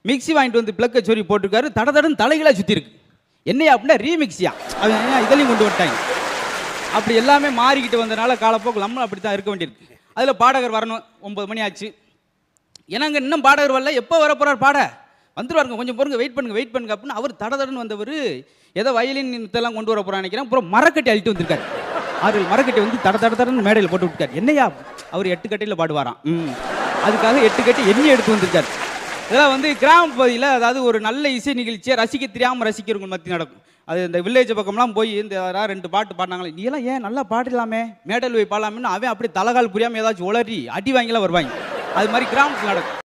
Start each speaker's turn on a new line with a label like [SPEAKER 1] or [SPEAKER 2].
[SPEAKER 1] mixie வாங்கிட்டு வந்து பிளக்கை சொறி போட்டிருக்காரு தட தடன்னு தலைகளாக சுற்றி இருக்கு என்னையா அப்படின்னா ரீமிக்ஸியா அவன் ஏன் இதுலையும் கொண்டு வந்துட்டாங்க அப்படி எல்லாமே மாறிக்கிட்டு வந்தனால காலப்போக்கு நம்மளும் அப்படி தான் இருக்க வேண்டியிருக்கு அதில் பாடகர் வரணும் ஒன்பது மணி ஆச்சு ஏன்னாங்க இன்னும் பாடகர் வரல எப்போ வர போறார் பாட வந்துருவாருங்க கொஞ்சம் பொறுங்க வெயிட் பண்ணுங்க வெயிட் பண்ணுங்க அப்படின்னு அவர் தட தடன்னு வந்தவர் ஏதோ வயலின் இதெல்லாம் கொண்டு வர போறான்னு நினைக்கிறேன் அப்புறம் மரக்கட்டி அழிட்டு வந்திருக்காரு ஆறு மரக்கட்டி வந்து தட தட தடன்னு மேடையில் போட்டு விட்டுருக்காரு என்னையா அவர் எட்டு கட்டையில் பாடுவாராம் ம் அதுக்காக எட்டு கட்டி எண்ணி எடுத்து வந்திருக்காரு இதெல்லாம் வந்து கிராம பகுதியில் அதாவது ஒரு நல்ல இசை நிகழ்ச்சியை ரசிக்க தெரியாமல் ரசிக்கிறவங்க மத்தி நடக்கும் அது இந்த வில்லேஜ் பக்கம்லாம் போய் இந்த யாராவது ரெண்டு பாட்டு பாடினாங்களே நீ எல்லாம் ஏன் நல்லா பாடலாமே மேடையில் போய் பாடலாமேன்னு அவன் அப்படி தலகால் புரியாமல் ஏதாச்சும் உளறி அடி வாங்கிலாம் வருவாங்க அது மாதிரி கிராமத்தில் நடக்கும்